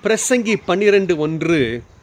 பிரசங்கி பன்னிரெண்டு ஒன்று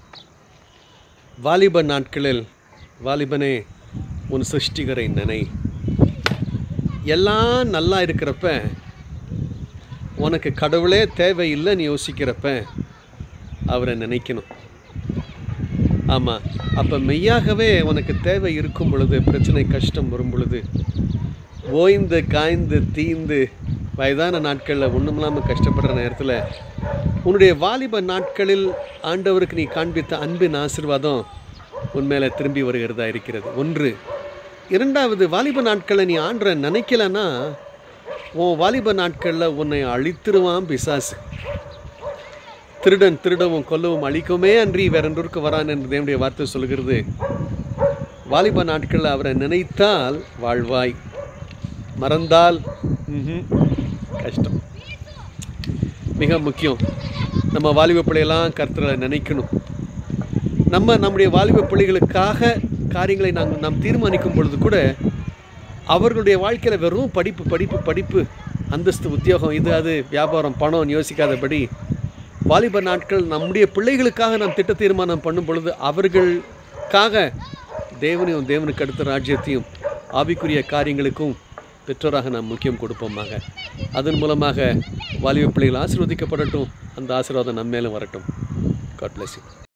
வாலிப நாட்களில் வாலிபனே உன் சிருஷ்டிகரை நினை எல்லாம் நல்லா இருக்கிறப்ப உனக்கு கடவுளே தேவையில்லைன்னு யோசிக்கிறப்ப அவரை நினைக்கணும் ஆமாம் அப்போ மெய்யாகவே உனக்கு தேவை இருக்கும் பொழுது பிரச்சனை கஷ்டம் வரும் பொழுது ஓய்ந்து காய்ந்து தீந்து வயதான நாட்களில் ஒன்றும் இல்லாமல் கஷ்டப்படுற நேரத்தில் உன்னுடைய வாலிப நாட்களில் ஆண்டவருக்கு நீ காண்பித்த அன்பின் ஆசிர்வாதம் உன் மேலே திரும்பி வருகிறதா இருக்கிறது ஒன்று இரண்டாவது வாலிப நாட்களை நீ ஆண்ட நினைக்கலன்னா உன் வாலிப நாட்களில் உன்னை அழித்திருவான் பிசாசு திருடன் திருடவும் கொல்லவும் அழிக்குமே அன்றி வேறொன்றுக்கு வரான் என்று தேவனுடைய வார்த்தை சொல்கிறது வாலிப நாட்களில் அவரை நினைத்தால் வாழ்வாய் மறந்தால் ம்ஹும், கஷ்டம் மிக முக்கியம் நம்ம வாலிப பிள்ளையெல்லாம் கர்த்தரை நினைக்கணும் நம்ம நம்முடைய வாலிப பிள்ளைகளுக்காக காரியங்களை நாங்கள் நாம் தீர்மானிக்கும் பொழுது கூட அவர்களுடைய வாழ்க்கையில் வெறும் படிப்பு படிப்பு படிப்பு அந்தஸ்து உத்தியோகம் இது அது வியாபாரம் பணம் யோசிக்காதபடி வாலிப நாட்கள் நம்முடைய பிள்ளைகளுக்காக நாம் திட்ட தீர்மானம் பண்ணும் பொழுது அவர்களுக்காக தேவனையும் தேவனுக்கு அடுத்த ராஜ்யத்தையும் ஆவிக்குரிய காரியங்களுக்கும் பெற்றோராக நாம் முக்கியம் கொடுப்போமாக அதன் மூலமாக வாலிப பிள்ளைகள் ஆசீர்வதிக்கப்படட்டும் அந்த ஆசீர்வாதம் நம்ம மேலும் வரட்டும் காட் bless you